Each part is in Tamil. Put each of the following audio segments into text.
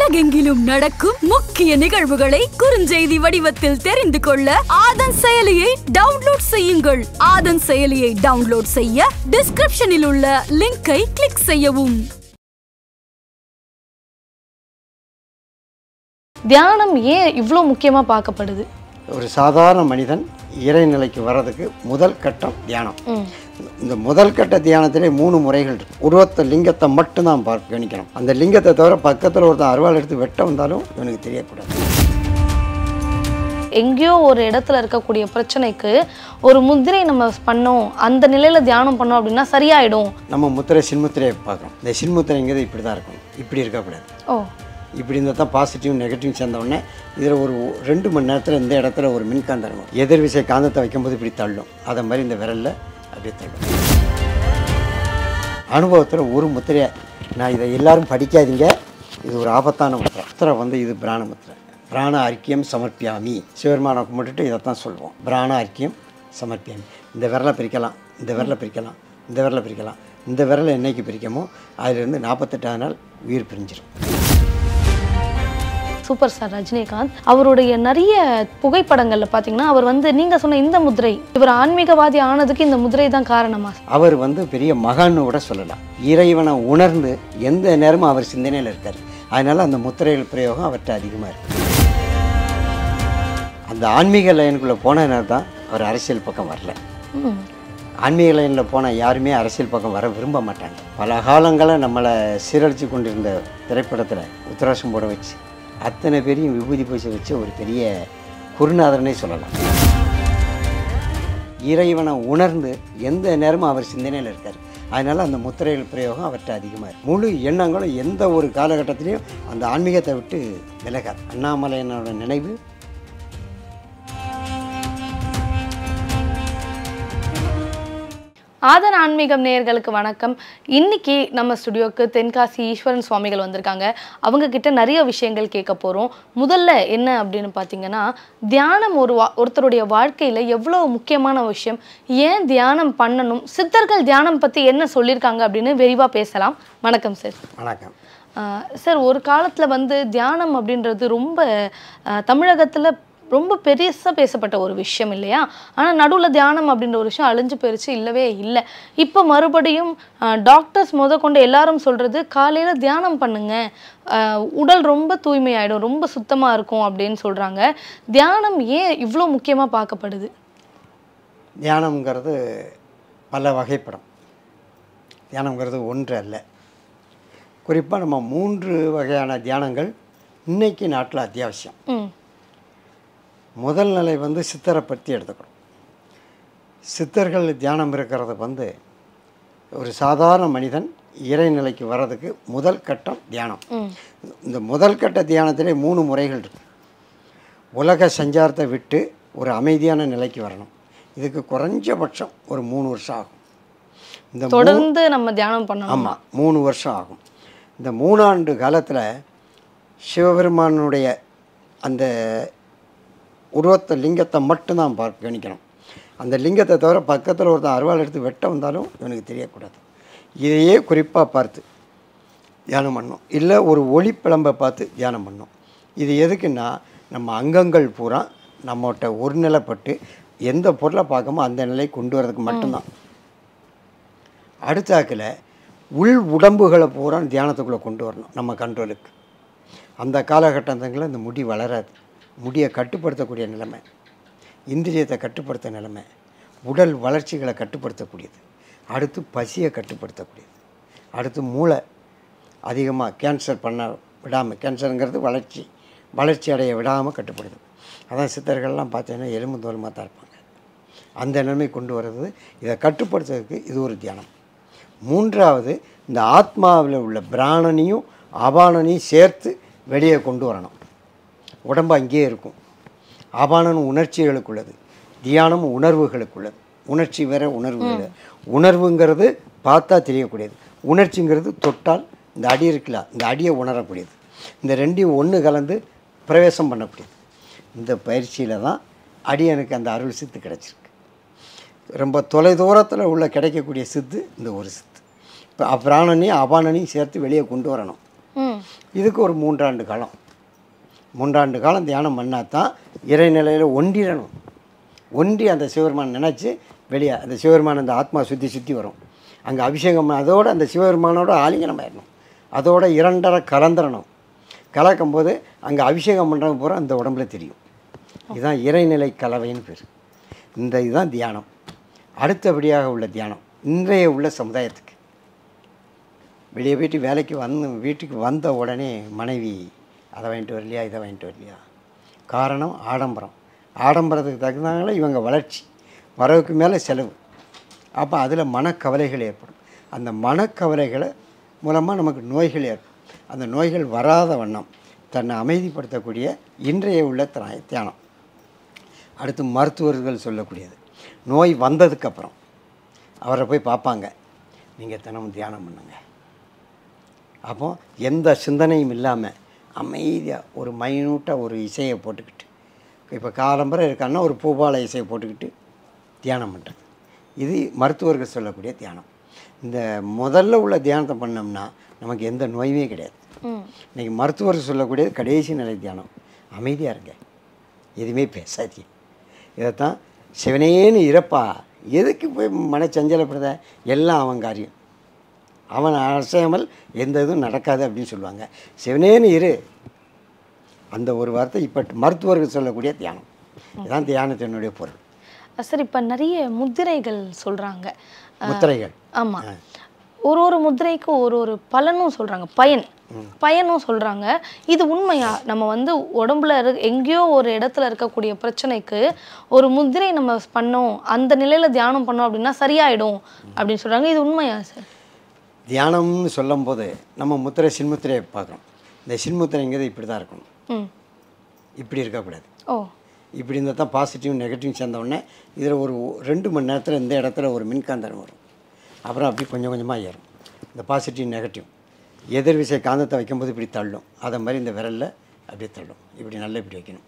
உலகெங்கிலும் நடக்கும் முக்கிய நிகழ்வுகளை குறுஞ்செய்தி வடிவத்தில் தெரிந்து கொள்ள ஆதன் செயலியை டவுன்லோட் செய்யுங்கள் ஆதன் செயலியை டவுன்லோட் செய்ய டிஸ்கிரிப்ஷனில் உள்ள லிங்கை கிளிக் செய்யவும் தியானம் ஏன் இவ்வளோ முக்கியமாக பார்க்கப்படுது ஒரு சாதாரண மனிதன் இறைநிலைக்கு வர்றதுக்கு முதல் கட்டம் தியானம் இந்த முதல் கட்ட தியானத்திலே மூணு முறைகள் இருக்கு உருவத்தை லிங்கத்தை மட்டும்தான் பார்க்க கவனிக்கணும் அந்த லிங்கத்தை தவிர பக்கத்தில் ஒருத்தன் அருவாள் எடுத்து வெட்ட வந்தாலும் இவனுக்கு தெரியக்கூடாது எங்கேயோ ஒரு இடத்துல இருக்கக்கூடிய பிரச்சனைக்கு ஒரு முத்திரை நம்ம பண்ணோம் அந்த நிலையில தியானம் பண்ணோம் அப்படின்னா சரியாயிடும் நம்ம முத்திரை சின்முத்திரையை பார்க்குறோம் இந்த சின்முத்திரைங்கிறது இப்படி தான் இருக்கும் இப்படி இருக்கக்கூடாது ஓ இப்படி இருந்தால் தான் பாசிட்டிவ் நெகட்டிவ் சேர்ந்த உடனே இதில் ஒரு ரெண்டு மணி நேரத்தில் இந்த இடத்துல ஒரு மின்காந்தம் இருக்கும் எதிர் விசை காந்தத்தை வைக்கும்போது இப்படி தள்ளும் அதை மாதிரி இந்த விரலில் அப்படியே தள்ளும் அனுபவத்தில் ஒரு முத்திரையை நான் இதை எல்லாரும் படிக்காதீங்க இது ஒரு ஆபத்தான முத்திரை முத்திரை வந்து இது பிராண முத்திரை பிராண அர்க்கியம் சமர்ப்பியாமி சிவபெருமானை கும்பிட்டுட்டு இதைத்தான் சொல்லுவோம் பிராண அர்க்கியம் சமர்ப்பியாமி இந்த விரலை பிரிக்கலாம் இந்த விரலை பிரிக்கலாம் இந்த விரலை பிரிக்கலாம் இந்த விரலை என்னைக்கு பிரிக்கமோ அதிலிருந்து நாற்பத்தெட்டாவது நாள் உயிர் பிரிஞ்சிடும் சூப்பர் ஸ்டார் ரஜினிகாந்த் அவருடைய நிறைய புகைப்படங்கள்ல பாத்தீங்கன்னா அவர் வந்து நீங்க சொன்ன இந்த முதிரை இவர் ஆன்மீகவாதி ஆனதுக்கு இந்த முதிரை தான் காரணமா அவர் வந்து பெரிய மகான்னு கூட சொல்லலாம் இறைவனை உணர்ந்து எந்த நேரமும் அவர் சிந்தனையில் இருக்கார் அதனால அந்த முத்திரைகள் பிரயோகம் அவர்கிட்ட அதிகமாக இருக்கு அந்த ஆன்மீக லைனுக்குள்ளே போனதுனால தான் அவர் அரசியல் பக்கம் வரல ம். ஆன்மீக லைனில் போன யாருமே அரசியல் பக்கம் வர விரும்ப மாட்டாங்க பல காலங்களை நம்மளை சீரழித்து கொண்டிருந்த திரைப்படத்தில் உத்தராசம் போட வச்சு அத்தனை பேரையும் விபூதி பூசி வச்சு ஒரு பெரிய குருநாதரனே சொல்லலாம் இறைவனை உணர்ந்து எந்த நேரமும் அவர் சிந்தனையில் இருக்கார் அதனால் அந்த முத்திரைகள் பிரயோகம் அவர்கிட்ட அதிகமாக இருக்கு முழு எண்ணங்களும் எந்த ஒரு காலகட்டத்திலையும் அந்த ஆன்மீகத்தை விட்டு விலகாது அண்ணாமலையனோட நினைவு ஆதன் ஆன்மீகம் நேயர்களுக்கு வணக்கம் இன்னைக்கு நம்ம ஸ்டுடியோக்கு தென்காசி ஈஸ்வரன் சுவாமிகள் வந்திருக்காங்க அவங்க கிட்ட நிறைய விஷயங்கள் கேட்க போறோம் முதல்ல என்ன அப்படின்னு பார்த்தீங்கன்னா தியானம் ஒரு வா ஒருத்தருடைய வாழ்க்கையில எவ்வளவு முக்கியமான விஷயம் ஏன் தியானம் பண்ணணும் சித்தர்கள் தியானம் பத்தி என்ன சொல்லியிருக்காங்க அப்படின்னு விரிவா பேசலாம் வணக்கம் சார் வணக்கம் ஆஹ் சார் ஒரு காலத்தில் வந்து தியானம் அப்படின்றது ரொம்ப ஆஹ் தமிழகத்துல ரொம்ப பெருசாக பேசப்பட்ட ஒரு விஷயம் இல்லையா ஆனால் நடுவில் தியானம் அப்படின்ற ஒரு விஷயம் அழிஞ்சு போயிருச்சு இல்லவே இல்லை இப்போ மறுபடியும் டாக்டர்ஸ் முத கொண்டு எல்லாரும் சொல்கிறது காலையில் தியானம் பண்ணுங்க ஆஹ் உடல் ரொம்ப தூய்மையாயிடும் ரொம்ப சுத்தமாக இருக்கும் அப்படின்னு சொல்கிறாங்க தியானம் ஏன் இவ்வளோ முக்கியமாக பார்க்கப்படுது தியானம்ங்கிறது பல வகைப்படும் தியானம்ங்கிறது ஒன்று அல்ல குறிப்பாக நம்ம மூன்று வகையான தியானங்கள் இன்னைக்கு நாட்டில் அத்தியாவசியம் ம் முதல் நிலை வந்து சித்தரை பற்றி எடுத்துக்கிறோம் சித்தர்கள் தியானம் இருக்கிறது வந்து ஒரு சாதாரண மனிதன் இறைநிலைக்கு வர்றதுக்கு முதல் கட்டம் தியானம் ம் இந்த முதல் கட்ட தியானத்திலே மூணு முறைகள் இருக்கு உலக சஞ்சாரத்தை விட்டு ஒரு அமைதியான நிலைக்கு வரணும் இதுக்கு குறைஞ்சபட்சம் ஒரு மூணு வருஷம் ஆகும் இந்த மூ- தொடர்ந்து நம்ம தியானம் பண்ணணும் ஆமாம் மூணு வருஷம் ஆகும் இந்த மூணாண்டு காலத்தில் சிவபெருமானுடைய அந்த உருவத்தை லிங்கத்தை மட்டும்தான் பார்க்க கவனிக்கணும் அந்த லிங்கத்தை தவிர பக்கத்தில் ஒருத்தன் அருவாள் எடுத்து வெட்ட வந்தாலும் இவனுக்கு தெரியக்கூடாது இதையே குறிப்பாக பார்த்து தியானம் பண்ணணும் இல்லை ஒரு ஒளிப்பிளம்பை பார்த்து தியானம் பண்ணணும் இது எதுக்குன்னா நம்ம அங்கங்கள் பூரா நம்மகிட்ட ஒருநிலைப்பட்டு எந்த பொருளை பார்க்கமோ அந்த நிலை கொண்டு வரதுக்கு மட்டும்தான் அடுத்தாக்கில் உள் உடம்புகளை பூரா தியானத்துக்குள்ளே கொண்டு வரணும் நம்ம கண்ட்ரோலுக்கு அந்த காலகட்டங்களில் இந்த முடி வளராது முடியை கட்டுப்படுத்தக்கூடிய நிலைமை இந்திரியத்தை கட்டுப்படுத்த நிலைமை உடல் வளர்ச்சிகளை கட்டுப்படுத்தக்கூடியது அடுத்து பசியை கட்டுப்படுத்தக்கூடியது அடுத்து மூளை அதிகமாக கேன்சர் பண்ண விடாமல் கேன்சருங்கிறது வளர்ச்சி வளர்ச்சி அடைய விடாமல் கட்டுப்படுது அதான் சித்தர்கள்லாம் பார்த்தீங்கன்னா எலும்பு தோலுமாக தான் இருப்பாங்க அந்த நிலைமை கொண்டு வர்றது இதை கட்டுப்படுத்துறதுக்கு இது ஒரு தியானம் மூன்றாவது இந்த ஆத்மாவில் உள்ள பிராணனையும் அபானனையும் சேர்த்து வெளியே கொண்டு வரணும் உடம்பு அங்கேயே இருக்கும் அபானன் உணர்ச்சிகளுக்குள்ளது தியானம் உணர்வுகளுக்குள்ளது உணர்ச்சி வேற உணர்வு வேற உணர்வுங்கிறது பார்த்தா தெரியக்கூடியது உணர்ச்சிங்கிறது தொட்டால் இந்த அடி இருக்குல்ல இந்த அடியை உணரக்கூடியது இந்த ரெண்டையும் ஒன்று கலந்து பிரவேசம் பண்ணக்கூடியது இந்த பயிற்சியில் தான் அடியனுக்கு அந்த அருள் சித்து கிடச்சிருக்கு ரொம்ப தொலைதூரத்தில் உள்ள கிடைக்கக்கூடிய சித்து இந்த ஒரு சித்து இப்போ பிராணனையும் அபானனையும் சேர்த்து வெளியே கொண்டு வரணும் ம் இதுக்கு ஒரு மூன்றாண்டு காலம் மூன்றாண்டு காலம் தியானம் பண்ணால் தான் இறைநிலையில் ஒன்றிடணும் ஒன்றி அந்த சிவபெருமான் நினச்சி வெளியே அந்த சிவபெருமான் அந்த ஆத்மா சுற்றி சுற்றி வரும் அங்கே அபிஷேகம் அதோட அந்த சிவபெருமானோட ஆலிங்கனம் ஆயிடணும் அதோட இரண்டரை கலந்துடணும் கலக்கும் போது அங்கே அபிஷேகம் பண்ணுறவங்க பூரா அந்த உடம்புல தெரியும் இதுதான் இறைநிலை கலவைன்னு பேர் இந்த இதுதான் தியானம் அடுத்தபடியாக உள்ள தியானம் இன்றைய உள்ள சமுதாயத்துக்கு வெளியே போயிட்டு வேலைக்கு வந்து வீட்டுக்கு வந்த உடனே மனைவி அதை வாங்கிட்டு வரலையா இதை வாங்கிட்டு வரலையா காரணம் ஆடம்பரம் ஆடம்பரத்துக்கு தகுந்தாங்களே இவங்க வளர்ச்சி வரவுக்கு மேலே செலவு அப்போ அதில் மனக்கவலைகள் ஏற்படும் அந்த மனக்கவலைகளை மூலமாக நமக்கு நோய்கள் ஏற்படும் அந்த நோய்கள் வராத வண்ணம் தன்னை அமைதிப்படுத்தக்கூடிய இன்றைய உள்ள தியா- தியானம் அடுத்து மருத்துவர்கள் சொல்லக்கூடியது நோய் வந்ததுக்கப்புறம் அவரை போய் பார்ப்பாங்க நீங்கள் தினமும் தியானம் பண்ணுங்க அப்போ எந்த சிந்தனையும் இல்லாமல் அமைதியாக ஒரு மைனூட்டாக ஒரு இசையை போட்டுக்கிட்டு இப்போ காலம்பரம் இருக்கான்னா ஒரு பூபால இசையை போட்டுக்கிட்டு தியானம் பண்ணுறது இது மருத்துவர்கள் சொல்லக்கூடிய தியானம் இந்த முதல்ல உள்ள தியானத்தை பண்ணோம்னா நமக்கு எந்த நோயுமே கிடையாது ம் இன்றைக்கி மருத்துவர் சொல்லக்கூடியது கடைசி நிலை தியானம் அமைதியாக இருங்க எதுவுமே பேசாதீங்க இதைத்தான் சிவனேன்னு இறப்பா எதுக்கு போய் மனச்சஞ்சலப்படுத எல்லாம் அவன் காரியம் அவன் அசையாமல் எந்த இதுவும் நடக்காது அப்படின்னு சொல்லுவாங்க சிவனேன்னு இரு அந்த ஒரு வார்த்தை இப்போ மருத்துவர்கள் சொல்லக்கூடிய தியானம் இதுதான் தியானத்தினுடைய பொருள் சார் இப்போ நிறைய முத்திரைகள் சொல்றாங்க முத்திரைகள் ஆமா ஒரு ஒரு முத்திரைக்கும் ஒரு ஒரு பலனும் சொல்றாங்க பயன் பயனும் சொல்றாங்க இது உண்மையா நம்ம வந்து உடம்புல இரு எங்கேயோ ஒரு இடத்துல இருக்கக்கூடிய பிரச்சனைக்கு ஒரு முத்திரை நம்ம பண்ணோம் அந்த நிலையில தியானம் பண்ணோம் அப்படின்னா சரியாயிடும் அப்படின்னு சொல்றாங்க இது உண்மையா சார் தியானம்னு சொல்லும்போது நம்ம முத்திரை சின்முத்திரையை பார்க்குறோம் இந்த சின்முத்திரைங்கிறது இப்படி தான் இருக்கணும் ம் இப்படி இருக்கக்கூடாது ஓ இப்படி இருந்தால் தான் பாசிட்டிவ் நெகட்டிவ் சேர்ந்த உடனே இதில் ஒரு ரெண்டு மணி நேரத்தில் இந்த இடத்துல ஒரு மின்காந்தம் வரும் அப்புறம் அப்படி கொஞ்சம் கொஞ்சமாக ஏறும் இந்த பாசிட்டிவ் நெகட்டிவ் எதிர் விசை காந்தத்தை வைக்கும்போது இப்படி தள்ளும் அதை மாதிரி இந்த விரலில் அப்படியே தள்ளும் இப்படி நல்லா இப்படி வைக்கணும்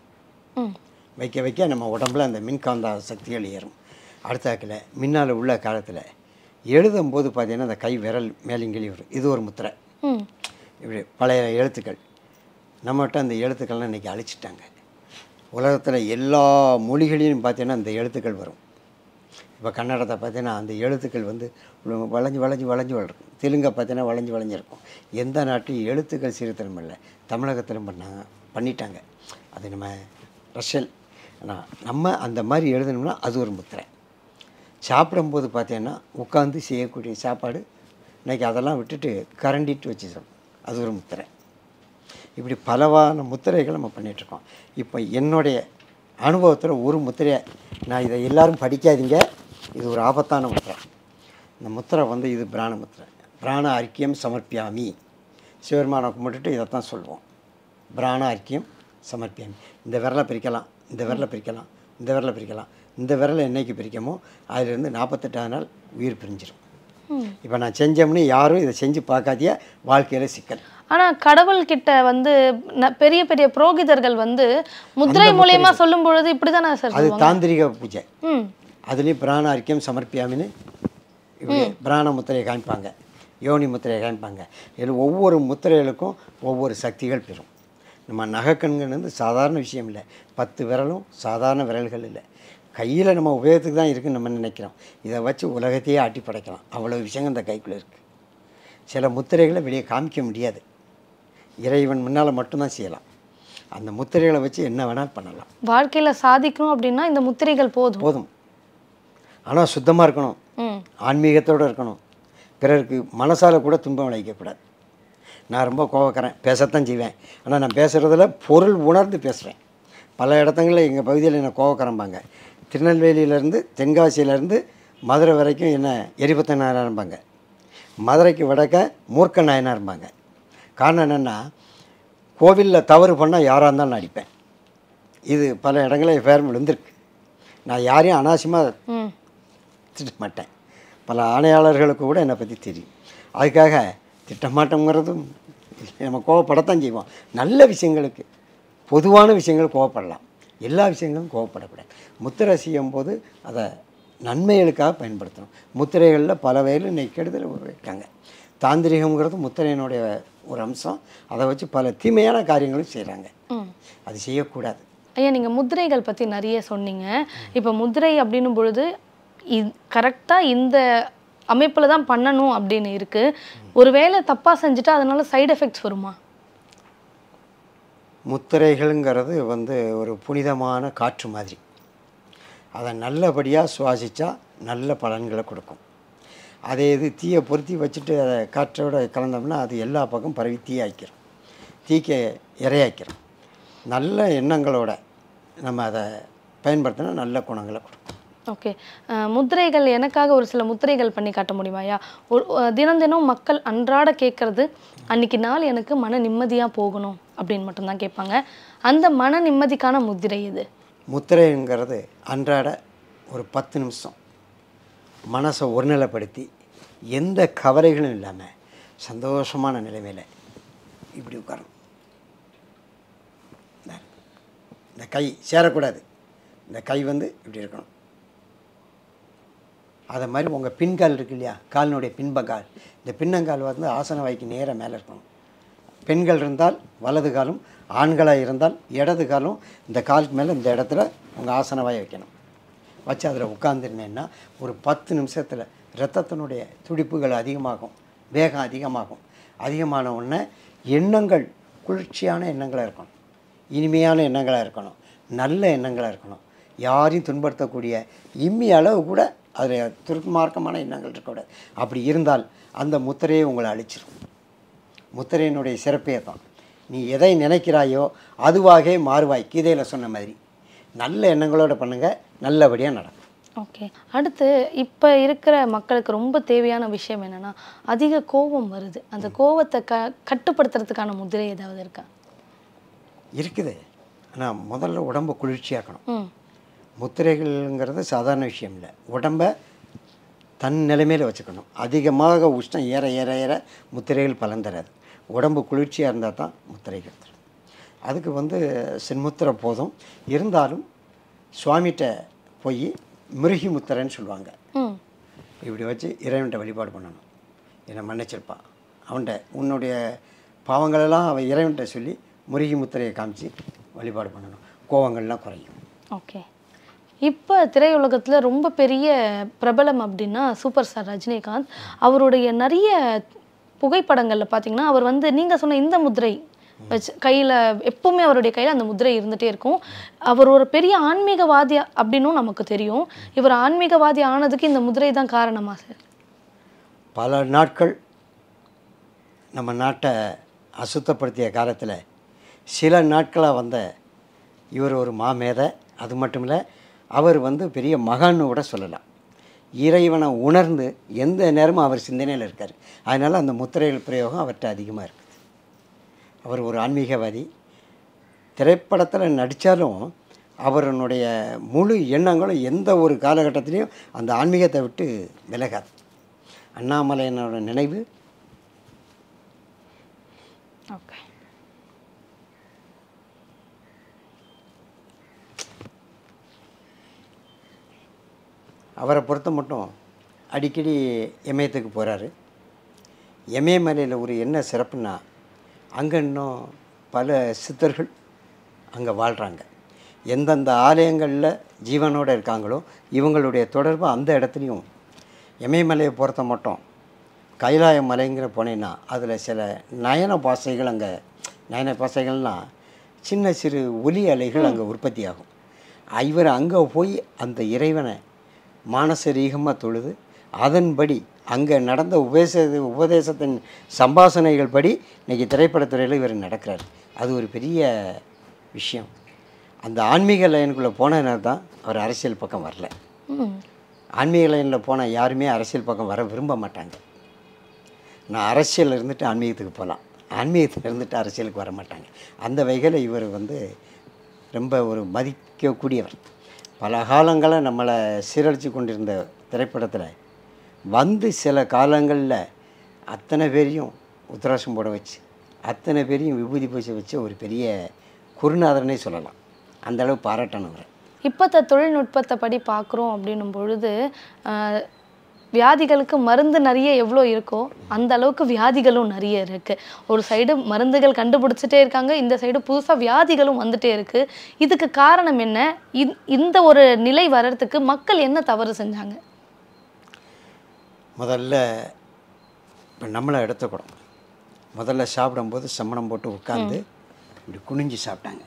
ம் வைக்க வைக்க நம்ம உடம்புல அந்த மின்காந்த சக்திகள் ஏறும் அடுத்தாக்கில் முன்னால் உள்ள காலத்தில் எழுதும்போது பார்த்தீங்கன்னா அந்த கை விரல் மேலிங்கிலி வரும் இது ஒரு முத்திரை ம் இப்படி பழைய எழுத்துக்கள் நம்மகிட்ட அந்த எழுத்துக்கள்லாம் இன்றைக்கி அழிச்சிட்டாங்க உலகத்தில் எல்லா மொழிகளிலும் பார்த்தீங்கன்னா அந்த எழுத்துக்கள் வரும் இப்போ கன்னடத்தை பார்த்தீங்கன்னா அந்த எழுத்துக்கள் வந்து வளைஞ்சு வளைஞ்சு வளைஞ்சு வளரும் தெலுங்கை பார்த்தீங்கன்னா வளைஞ்சு வளைஞ்சிருக்கும் எந்த நாட்டிலும் எழுத்துக்கள் சீர்திருத்தம் இல்லை தமிழகத்திலும் பண்ணாங்க பண்ணிட்டாங்க அது நம்ம ரஷல் ஆனால் நம்ம அந்த மாதிரி எழுதணும்னா அது ஒரு முத்திரை சாப்பிடும்போது பார்த்தீங்கன்னா உட்காந்து செய்யக்கூடிய சாப்பாடு இன்றைக்கி அதெல்லாம் விட்டுட்டு கரண்டிட்டு வச்சு சாப்பிடும் அது ஒரு முத்திரை இப்படி பலவான முத்திரைகள் நம்ம பண்ணிகிட்ருக்கோம் இப்போ என்னுடைய அனுபவத்தில் ஒரு முத்திரையை நான் இதை எல்லாரும் படிக்காதீங்க இது ஒரு ஆபத்தான முத்திரை இந்த முத்திரை வந்து இது பிராண முத்திரை பிராண அர்க்கியம் சமர்ப்பியாமி சிவருமானை கும்பிட்டுட்டு இதைத்தான் சொல்லுவோம் பிராண அர்க்கியம் சமர்ப்பியாமி இந்த விரலை பிரிக்கலாம் இந்த விரலை பிரிக்கலாம் இந்த விரலை பிரிக்கலாம் இந்த விரலை என்னைக்கு பிரிக்கமோ அதிலிருந்து நாற்பத்தெட்டாவது நாள் உயிர் பிரிஞ்சிடும் இப்போ நான் செஞ்சோம்னு யாரும் இதை செஞ்சு பார்க்காதிய வாழ்க்கையில் சிக்கல் ஆனா கடவுள் கிட்ட வந்து ந- பெரிய பெரிய புரோகிதர்கள் வந்து முத்திரை மூலியமா சொல்லும் பொழுது இப்படிதானே சார் அது தாந்திரிக பூஜை ம் அதுலேயும் பிராண அரிக்கம் சமர்ப்பியாமின்னு இப்படி பிராண முத்திரையை காமிப்பாங்க யோனி முத்திரையை காமிப்பாங்க இதில் ஒவ்வொரு முத்திரைகளுக்கும் ஒவ்வொரு சக்திகள் பெறும் நம்ம நகைக்கண்கள் வந்து சாதாரண விஷயம் இல்லை பத்து விரலும் சாதாரண விரல்கள் இல்லை கையில் நம்ம உபயோகத்துக்கு தான் இருக்குன்னு நம்ம நினைக்கிறோம் இதை வச்சு உலகத்தையே ஆட்டி படைக்கலாம் அவ்வளோ விஷயங்கள் இந்த கைக்குள்ளே இருக்குது சில முத்திரைகளை வெளியே காமிக்க முடியாது இறைவன் முன்னால் மட்டும்தான் செய்யலாம் அந்த முத்திரைகளை வச்சு என்ன வேணாலும் பண்ணலாம் வாழ்க்கையில சாதிக்கணும் அப்படின்னா இந்த முத்திரைகள் போதும் போதும் ஆனால் சுத்தமாக இருக்கணும் ம் ஆன்மீகத்தோடு இருக்கணும் பிறருக்கு மனசால் கூட துன்பம் விளைவிக்கக்கூடாது நான் ரொம்ப கோவக்காரன் பேசத்தான் செய்வேன் ஆனால் நான் பேசுகிறதுல பொருள் உணர்ந்து பேசுகிறேன் பல இடத்துங்களில் எங்கள் பகுதியில் என்ன கோவக்காரம்பாங்க திருநெல்வேலியிலேருந்து தென்காசியிலேருந்து மதுரை வரைக்கும் என்ன எரிபத்த நாயனார்பாங்க மதுரைக்கு வடக்க மூர்க்க நாயனார்பாங்க காரணம் என்னென்னா கோவிலில் தவறு பண்ணால் யாராக இருந்தாலும் நான் அடிப்பேன் இது பல இடங்களில் ஃபேர் விழுந்திருக்கு நான் யாரையும் அனாவசியமாக ம் திட்ட மாட்டேன் பல ஆணையாளர்களுக்கு கூட என்னை பற்றி தெரியும் அதுக்காக திட்டமாட்டோங்கிறதும் நம்ம கோவப்படத்தான் செய்வோம் நல்ல விஷயங்களுக்கு பொதுவான விஷயங்கள் கோவப்படலாம் எல்லா விஷயங்களும் கோவப்படக்கூடாது முத்திரை செய்யும் போது அதை நன்மைகளுக்காக பயன்படுத்தணும் முத்திரைகளில் பல வகையில் இன்னைக்கு கெடுதல் இருக்காங்க தாந்திரிகம்ங்கிறது முத்திரையினுடைய ஒரு அம்சம் அதை வச்சு பல தீமையான காரியங்களும் செய்கிறாங்க ம் அது செய்யக்கூடாது ஐயா நீங்கள் முத்திரைகள் பற்றி நிறைய சொன்னீங்க இப்போ முத்திரை அப்படின்னும் பொழுது கரெக்டாக இந்த அமைப்பில் தான் பண்ணணும் அப்படின்னு இருக்குது ஒருவேளை தப்பாக செஞ்சுட்டா அதனால சைடு எஃபெக்ட்ஸ் வருமா முத்திரைகள்ங்கிறது வந்து ஒரு புனிதமான காற்று மாதிரி அதை நல்லபடியாக சுவாசித்தா நல்ல பலன்களை கொடுக்கும் அதே இது தீயை பொருத்தி வச்சுட்டு அதை காற்றோட கலந்தோம்னா அது எல்லா பக்கம் பரவி தீயாக்கிரும் தீக்க இரையாக்கிரும் நல்ல எண்ணங்களோட நம்ம அதை பயன்படுத்தினா நல்ல குணங்களை கொடுக்கும் ஓகே முத்திரைகள் எனக்காக ஒரு சில முத்திரைகள் பண்ணி காட்ட முடியுமாயா ஒரு அஹ், தினம் தினம் மக்கள் அன்றாட கேட்கறது அன்னைக்கு நாள் எனக்கு மன நிம்மதியாக போகணும் அப்படின்னு மட்டும்தான் கேட்பாங்க அந்த மன நிம்மதிக்கான முத்திரை இது முத்திரைங்கிறது அன்றாட ஒரு பத்து நிமிஷம் மனசை ஒருநிலைப்படுத்தி எந்த கவலைகளும் இல்லாமல் சந்தோஷமான நிலைமையில் இப்படி உட்காரணும் இந்த- இந்த கை சேரக்கூடாது இந்த கை வந்து இப்படி இருக்கணும் அதை மாதிரி உங்கள் பின்கால் இருக்கு இல்லையா காலினுடைய பின்பக்கால் இந்த பின்னங்கால் வந்து ஆசன வாய்க்கு நேராக மேலே இருக்கணும் பெண்கள் இருந்தால் வலது காலும் ஆண்களாக இருந்தால் இடது காலும் இந்த காலுக்கு மேலே இந்த இடத்துல உங்கள் ஆசன வாயை வைக்கணும் வச்சு அதில் உட்காந்துருந்தேன்னா ஒரு பத்து நிமிஷத்தில் இரத்தத்தினுடைய துடிப்புகள் அதிகமாகும் வேகம் அதிகமாகும் அதிகமான உடனே எண்ணங்கள் குளிர்ச்சியான எண்ணங்களாக இருக்கணும் இனிமையான எண்ணங்களாக இருக்கணும் நல்ல எண்ணங்களாக இருக்கணும் யாரையும் துன்படுத்தக்கூடிய இம்மி அளவு கூட அதில் துர்மார்க்கமான எண்ணங்கள் இருக்கக்கூடாது அப்படி இருந்தால் அந்த முத்திரையை உங்களை அழிச்சிடும் முத்திரையினுடைய சிறப்பே தான் நீ எதை நினைக்கிறாயோ அதுவாகவே மாறுவாய் கீதையில் சொன்ன மாதிரி நல்ல எண்ணங்களோட பண்ணுங்க நல்லபடியாக நடக்கும் ஓகே அடுத்து இப்போ இருக்கிற மக்களுக்கு ரொம்ப தேவையான விஷயம் என்னன்னா அதிக கோபம் வருது அந்த கோவத்தை க கட்டுப்படுத்துறதுக்கான முதிரை ஏதாவது இருக்கா இருக்குது ஆனால் முதல்ல உடம்பை குளிர்ச்சியாக்கணும் ம் முத்திரைகள்ங்கிறது சாதாரண விஷயம் இல்லை உடம்பை தன் நிலைமையில் வச்சுக்கணும் அதிகமாக உஷ்ணம் ஏற ஏற ஏற முத்திரைகள் பலன் தராது உடம்பு குளிர்ச்சியாக இருந்தால் தான் முத்திரைகள் தரும் அதுக்கு வந்து சென்முத்திரை போதும் இருந்தாலும் சுவாமிகிட்ட போய் மிருகி முத்திரைன்னு சொல்லுவாங்க ம் இப்படி வச்சு இறைவன்கிட்ட வழிபாடு பண்ணணும் என்னை மன்னிச்சிருப்பான் அவன்கிட்ட உன்னுடைய பாவங்களெல்லாம் அவன் இறைவன்கிட்ட சொல்லி முருகி முத்திரையை காமிச்சு வழிபாடு பண்ணணும் கோவங்கள்லாம் குறையும் ஓகே இப்போ திரையுலகத்தில் ரொம்ப பெரிய பிரபலம் அப்படின்னா சூப்பர் ஸ்டார் ரஜினிகாந்த் அவருடைய நிறைய புகைப்படங்களில் பார்த்தீங்கன்னா அவர் வந்து நீங்கள் சொன்ன இந்த முத்திரை வச்சு கையில் எப்பவுமே அவருடைய கையில் அந்த முத்திரை இருந்துகிட்டே இருக்கும் அவர் ஒரு பெரிய ஆன்மீகவாதி அப்படின்னும் நமக்கு தெரியும் இவர் ஆன்மீகவாதி ஆனதுக்கு இந்த முத்திரை தான் காரணமா சார் பல நாட்கள் நம்ம நாட்டை அசுத்தப்படுத்திய காலத்தில் சில நாட்களாக வந்த இவர் ஒரு மாமேதை அது மட்டும் இல்லை அவர் வந்து பெரிய மகான்னு கூட சொல்லலாம் இறைவனை உணர்ந்து எந்த நேரமும் அவர் சிந்தனையில் இருக்கார் அதனால் அந்த முத்திரைகள் பிரயோகம் அவர்கிட்ட அதிகமாக இருக்குது அவர் ஒரு ஆன்மீகவாதி திரைப்படத்தில் நடித்தாலும் அவருடைய முழு எண்ணங்களும் எந்த ஒரு காலகட்டத்திலையும் அந்த ஆன்மீகத்தை விட்டு விலகாது அண்ணாமலையனோட நினைவு ஓகே அவரை பொறுத்த மட்டும் அடிக்கடி இமயத்துக்கு போகிறாரு இமயமலையில் ஒரு என்ன சிறப்புன்னா அங்கே இன்னும் பல சித்தர்கள் அங்கே வாழ்கிறாங்க எந்தெந்த ஆலயங்களில் ஜீவனோடு இருக்காங்களோ இவங்களுடைய தொடர்பு அந்த இடத்துலையும் இமயமலையை பொறுத்த மட்டும் கைலாய மலைங்கிற போனேன்னா அதில் சில நயன பாசைகள் அங்கே நயன பாசைகள்னால் சின்ன சிறு ஒலி அலைகள் அங்கே உற்பத்தி ஆகும் இவர் அங்கே போய் அந்த இறைவனை மானசரீகமாக தொழுது அதன்படி அங்கே நடந்த உபதேச உபதேசத்தின் சம்பாசனைகள் படி இன்றைக்கி திரைப்படத்துறையில் இவர் நடக்கிறார் அது ஒரு பெரிய விஷயம் அந்த ஆன்மீக லைனுக்குள்ளே போனதுனால தான் அவர் அரசியல் பக்கம் வரல ம் ஆன்மீக லைனில் போன யாருமே அரசியல் பக்கம் வர விரும்ப மாட்டாங்க நான் அரசியலில் இருந்துட்டு ஆன்மீகத்துக்கு போகலாம் ஆன்மீகத்தில் இருந்துட்டு அரசியலுக்கு வர மாட்டாங்க அந்த வகையில் இவர் வந்து ரொம்ப ஒரு மதிக்கக்கூடியவர் பல காலங்களை நம்மளை சீரழித்து கொண்டிருந்த திரைப்படத்தில் வந்து சில காலங்களில் அத்தனை பேரையும் உத்தராசம் போட வச்சு அத்தனை பேரையும் விபூதி பூசி வச்சு ஒரு பெரிய குருநாதரனே சொல்லலாம் அந்த அளவு பாராட்டணும் அவரை இப்போத்த தொழில்நுட்பத்தை படி பார்க்குறோம் அப்படின்னும் பொழுது ஆஹ், வியாதிகளுக்கு மருந்து நிறைய எவ்வளோ இருக்கோ அந்த அளவுக்கு வியாதிகளும் நிறைய இருக்கு ஒரு சைடு மருந்துகள் கண்டுபிடிச்சிட்டே இருக்காங்க இந்த சைடு புதுசா வியாதிகளும் வந்துட்டே இருக்கு இதுக்கு காரணம் என்ன இந்- இந்த ஒரு நிலை வர்றதுக்கு மக்கள் என்ன தவறு செஞ்சாங்க முதல்ல இப்போ நம்மளை எடுத்துக்கூடும் முதல்ல சாப்பிடும்போது சம்மணம் போட்டு உட்காந்து இப்படி குனிஞ்சு சாப்பிட்டாங்க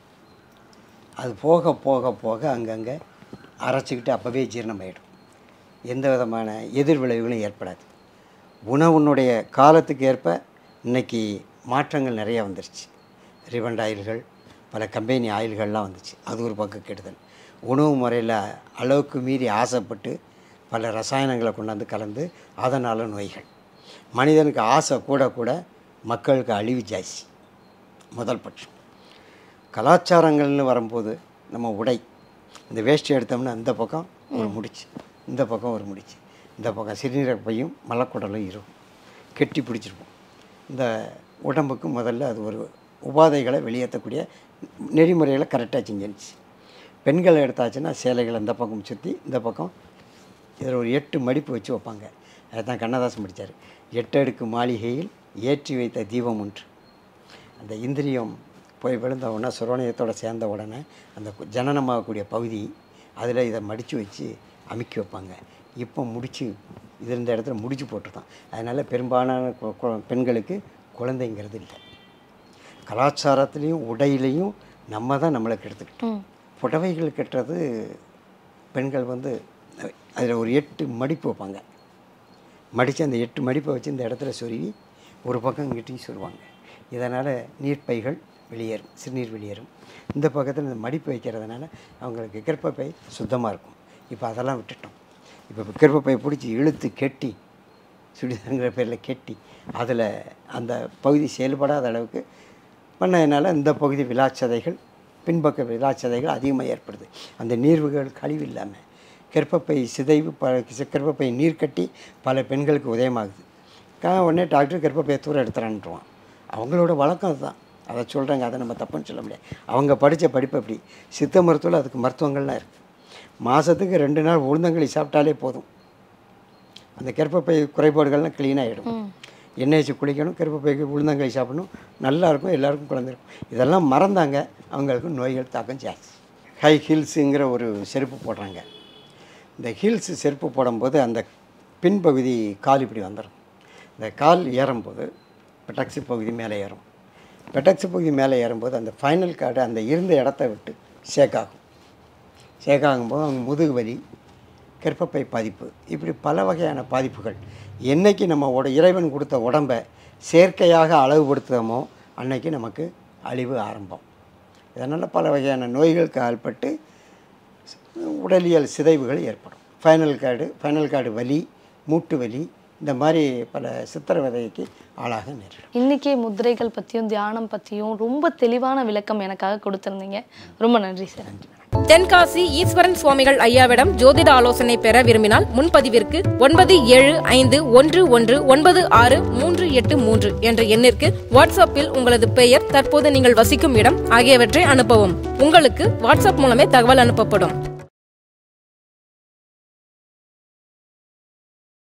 அது போக போக போக அங்கங்கே அரைச்சிக்கிட்டு அப்போவே ஜீரணமாயிடும் எந்த விதமான எதிர்விளைவுகளும் ஏற்படாது உணவுனுடைய காலத்துக்கு ஏற்ப இன்னைக்கு மாற்றங்கள் நிறைய வந்துருச்சு ரிவண்ட் ஆயில்கள் பல கம்பெனி ஆயில்கள்லாம் வந்துச்சு அது ஒரு பக்கம் கெடுதல் உணவு முறையில் அளவுக்கு மீறி ஆசைப்பட்டு பல ரசாயனங்களை கொண்டாந்து கலந்து அதனால் நோய்கள் மனிதனுக்கு ஆசை கூட கூட மக்களுக்கு அழிவு ஜாஸ்தி முதல் பட்சம் கலாச்சாரங்கள்னு வரும்போது நம்ம உடை இந்த வேஷ்டி எடுத்தோம்னா இந்த பக்கம் ஒரு முடிச்சு இந்த பக்கம் ஒரு முடிச்சு இந்த பக்கம் சிறுநீரக பையும் மலக்குடலும் இருக்கும் கெட்டி பிடிச்சிருப்போம் இந்த உடம்புக்கு முதல்ல அது ஒரு உபாதைகளை வெளியேற்றக்கூடிய நெறிமுறைகளை கரெக்டாக செஞ்சிருச்சு பெண்களை எடுத்தாச்சுன்னா சேலைகளை இந்த பக்கம் சுற்றி இந்த பக்கம் இதில் ஒரு எட்டு மடிப்பு வச்சு வைப்பாங்க அதுதான் கண்ணதாசன் படித்தார் எட்டு அடுக்கு மாளிகையில் ஏற்றி வைத்த தீபம் ஒன்று அந்த இந்திரியம் போய் விழுந்த உடனே சுரோணயத்தோடு சேர்ந்த உடனே அந்த கு- ஜனனமாகக்கூடிய பகுதி அதில் இதை மடித்து வச்சு அமுக்கி வைப்பாங்க இப்போ முடிச்சு இது இந்த இடத்துல முடிச்சு போட்டுருதான் அதனால் பெரும்பாலான கு- கு- பெண்களுக்கு குழந்தைங்கிறது இல்லை கலாச்சாரத்துலேயும் உடையிலையும் நம்ம தான் நம்மளை கெடுத்துக்கிட்டோம் புடவைகள் கட்டுறது பெண்கள் வந்து அதில் ஒரு எட்டு மடிப்பு வைப்பாங்க மடித்து அந்த எட்டு மடிப்பை வச்சு இந்த இடத்துல சொருவி ஒரு பக்கம் இங்கிட்டையும் சொல்லுவாங்க இதனால் நீர்ப்பைகள் வெளியேறும் சிறுநீர் வெளியேறும் இந்த பக்கத்தில் இந்த மடிப்பு வைக்கிறதுனால அவங்களுக்கு கர்ப்பப்பை சுத்தமாக இருக்கும் இப்போ அதெல்லாம் விட்டுட்டோம் இப்போ கர்ப்பப்பை பிடிச்சி இழுத்து கெட்டி சுடிதாங்கிற பேரில் கெட்டி அதில் அந்த பகுதி செயல்படாத அளவுக்கு பண்ணதுனால இந்த பகுதி விழாச்சதைகள் பின்பக்க விழாச்சதைகள் அதிகமாக ஏற்படுது அந்த நீர்வுகள் கழிவு இல்லாமல் கர்ப்பப்பை சிதைவு ப கர்ப்பப்பை நீர் கட்டி பல பெண்களுக்கு உதயமாகுது கா உடனே டாக்டர் கர்ப்பப்பையை தூரம் எடுத்துறான்ட்டுருவான் அவங்களோட வழக்கம் அதுதான் அதை சொல்கிறாங்க அதை நம்ம தப்புன்னு சொல்ல முடியாது அவங்க படித்த படிப்பு அப்படி சித்த மருத்துவத்தில் அதுக்கு மருத்துவங்கள்லாம் இருக்குது மாதத்துக்கு ரெண்டு நாள் உளுந்தங்களி சாப்பிட்டாலே போதும் அந்த கர்ப்பப்பை குறைபாடுகள்லாம் க்ளீன் ஆகிடும் எண்ணெய் வச்சு குளிக்கணும் கருப்பப்பைக்கு உளுந்தங்களி சாப்பிடணும் நல்லா இருக்கும் எல்லாருக்கும் குழந்தை இருக்கும் இதெல்லாம் மறந்தாங்க அவங்களுக்கு நோய்கள் தாக்கம் ஜாஸ்தி ஹை ஹீல்ஸுங்கிற ஒரு செருப்பு போடுறாங்க இந்த ஹீல்ஸ் செருப்பு போடும்போது அந்த பின்பகுதி கால் இப்படி வந்துடும் இந்த கால் ஏறும்போது பெட்டக்ஸு பகுதி மேலே ஏறும் பெட்டக்ஸு பகுதி மேலே ஏறும்போது அந்த ஃபைனல் கார்டு அந்த இருந்த இடத்த விட்டு ஷேக்காகும் ஷேக்காகும்போது அவங்க முதுகு வலி கர்ப்பப்பை பாதிப்பு இப்படி பல வகையான பாதிப்புகள் என்னைக்கு நம்ம உட இறைவன் கொடுத்த உடம்பை செயற்கையாக அளவுபடுத்துகிறோமோ அன்னைக்கு நமக்கு அழிவு ஆரம்பம் இதனால் பல வகையான நோய்களுக்கு ஆள்பட்டு உடலியல் சிதைவுகள் ஏற்படும் ஃபைனல் கார்டு ஃபைனல் கார்டு வலி மூட்டு வலி இந்த மாதிரி பல சித்திரவதைக்கு ஆளாக நேரிடும் இன்னைக்கு முத்திரைகள் பத்தியும் தியானம் பத்தியும் ரொம்ப தெளிவான விளக்கம் எனக்காக கொடுத்திருந்தீங்க ரொம்ப நன்றி சார் தென்காசி ஈஸ்வரன் சுவாமிகள் ஐயாவிடம் ஜோதிட ஆலோசனை பெற விரும்பினால் முன்பதிவிற்கு ஒன்பது ஏழு ஐந்து ஒன்று ஒன்று ஒன்பது ஆறு மூன்று எட்டு மூன்று என்ற எண்ணிற்கு வாட்ஸ்அப்பில் உங்களது பெயர் தற்போது நீங்கள் வசிக்கும் இடம் ஆகியவற்றை அனுப்பவும் உங்களுக்கு வாட்ஸ்அப் மூலமே தகவல் அனுப்பப்படும்